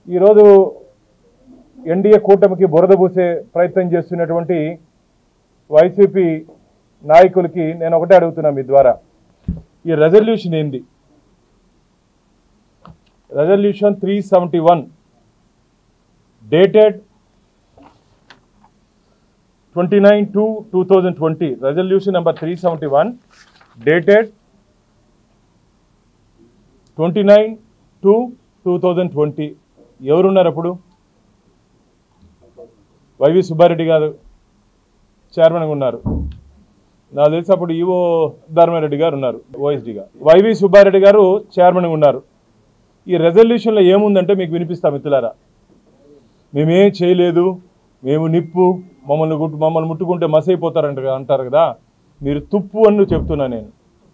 ఈరోజు ఎన్డీఏ కూటమికి బురద పూసే ప్రయత్నం చేస్తున్నటువంటి వైసీపీ నాయకులకి నేను ఒకటే అడుగుతున్నా మీ ద్వారా ఈ రెజల్యూషన్ ఏంది resolution three seventy one dated twenty nine two two thousand twenty resolution number three seventy one dated twenty nine two two thousand twenty ఎవరున్నారు అప్పుడు వైవి సుబ్బారెడ్డి గారు చైర్మన్గా ఉన్నారు నాకు తెలిసి అప్పుడు ఈవో ధర్మారెడ్డి గారు ఉన్నారు ఓఎస్డీగా వైవి సుబ్బారెడ్డి గారు చైర్మన్గా ఉన్నారు ఈ రెజల్యూషన్లో ఏముందంటే మీకు వినిపిస్తా మిత్రులారా మేమేం చేయలేదు మేము నిప్పు మమ్మల్ని గుట్టు మమ్మల్ని ముట్టుకుంటే మసైపోతారంట అంటారు కదా మీరు తుప్పు అని చెప్తున్నా నేను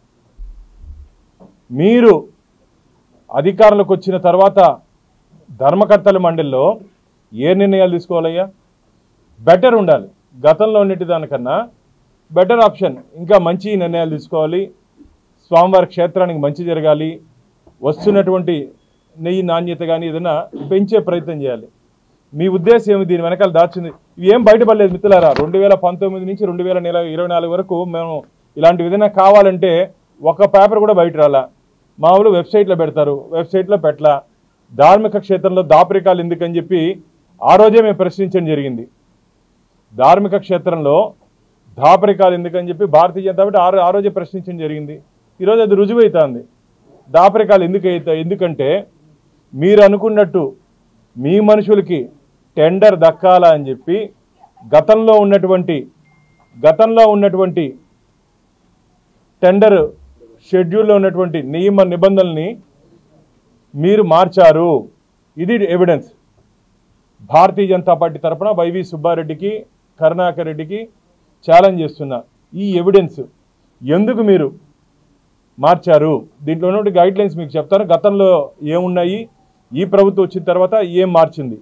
మీరు అధికారంలోకి వచ్చిన తర్వాత ధర్మకర్తల మండలిలో ఏ నిర్ణయాలు తీసుకోవాలయ్యా బెటర్ ఉండాలి గతంలో ఉన్నటి దానికన్నా బెటర్ ఆప్షన్ ఇంకా మంచి నిర్ణయాలు తీసుకోవాలి స్వామివారి క్షేత్రానికి మంచి జరగాలి వస్తున్నటువంటి నెయ్యి నాణ్యత కానీ ఏదైనా పెంచే ప్రయత్నం చేయాలి మీ ఉద్దేశం ఏమి దీని వెనకాల దాచింది ఇవి ఏం బయటపడలేదు మిత్రులారా రెండు వేల పంతొమ్మిది నుంచి రెండు వేల నెల ఇరవై నాలుగు వరకు మేము ఇలాంటి విధంగా కావాలంటే ఒక పేపర్ కూడా బయట రాలా మామూలు వెబ్సైట్లో పెడతారు వెబ్సైట్లో పెట్టలా ధార్మిక క్షేత్రంలో దాపరికాలు ఎందుకని చెప్పి ఆ రోజే మేము ప్రశ్నించడం జరిగింది ధార్మిక క్షేత్రంలో దాపరికాలు ఎందుకని చెప్పి భారతీయ జనతా పార్టీ ఆ రో- ఆ రోజే ప్రశ్నించడం జరిగింది ఈరోజు అది రుజువైతుంది దాపరికాలు ఎందుకు అవుతాయి ఎందుకంటే మీరు అనుకున్నట్టు మీ మనుషులకి టెండర్ దక్కాలా అని చెప్పి గతంలో ఉన్నటువంటి గతంలో ఉన్నటువంటి టెండర్ షెడ్యూల్లో ఉన్నటువంటి నియమ నిబంధనల్ని మీరు మార్చారు ఇది ఎవిడెన్స్ భారతీయ జనతా పార్టీ తరపున వైవి సుబ్బారెడ్డికి కరుణాకర్ రెడ్డికి ఛాలెంజ్ చేస్తున్నా ఈ ఎవిడెన్స్ ఎందుకు మీరు మార్చారు దీంట్లో ఉన్నటువంటి గైడ్ లైన్స్ మీకు చెప్తాను గతంలో ఏమున్నాయి ఈ ప్రభుత్వం వచ్చిన తర్వాత ఏం మార్చింది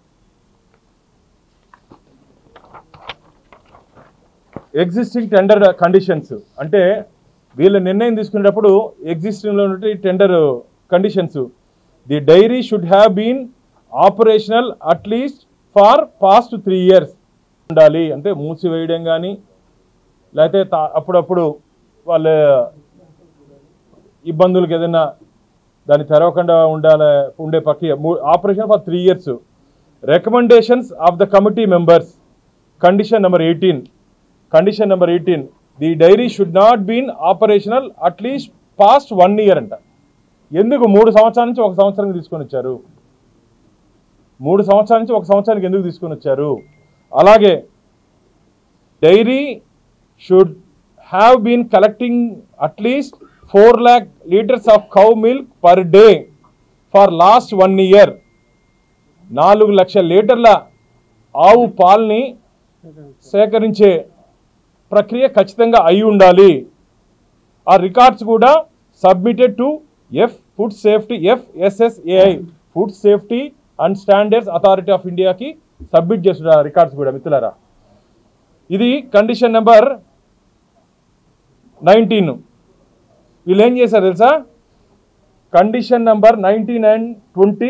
ఎగ్జిస్టింగ్ టెండర్ కండిషన్స్ అంటే వీళ్ళ నిర్ణయం తీసుకునేటప్పుడు ఎగ్జిస్టింగ్లో ఉన్నటువంటి tender conditions the dairy should have been operational at least for past three years ఉండాలి అంటే మూసివేయడం కానీ లేకపోతే తా- అప్పుడప్పుడు వాళ్ళ ఇబ్బందులకు ఏదైనా దాన్ని తెరవకుండా ఉండాలి ఉండే ప్రక్రియ operation for three years recommendations of the committee members condition number eighteen condition number eighteen the dairy should not been operational at least past one year అంట ఎందుకు మూడు సంవత్సరాల నుంచి ఒక సంవత్సరానికి తీసుకొని వచ్చారు మూడు సంవత్సరాల నుంచి ఒక సంవత్సరానికి ఎందుకు తీసుకొని వచ్చారు అలాగే dairy should have been collecting at least four lakh litres of cow milk per day for last one year నాలుగు లక్షల లీటర్ల ఆవు పాల్ని సేకరించే ప్రక్రియ ఖచ్చితంగా అయి ఉండాలి ఆ రికార్డ్స్ కూడా submitted to F food safety FSSAI food safety and standards authority of ఇండియాకి సబ్మిట్ చేస్తున్నారు రికార్డ్స్ కూడా మిత్రులారా ఇది కండిషన్ నెంబర్ నైన్టీన్ వీళ్ళు ఏం చేశారు తెలుసా condition number nineteen and twenty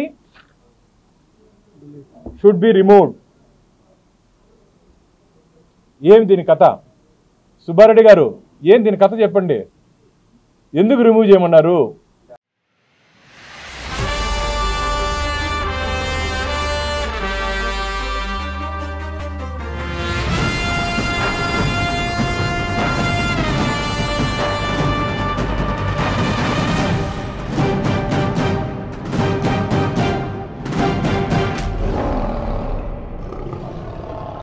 should be removed ఏమి దీని కథ సుబ్బారెడ్డి గారు ఏం దీని కథ చెప్పండి ఎందుకు రిమూవ్ చేయమన్నారు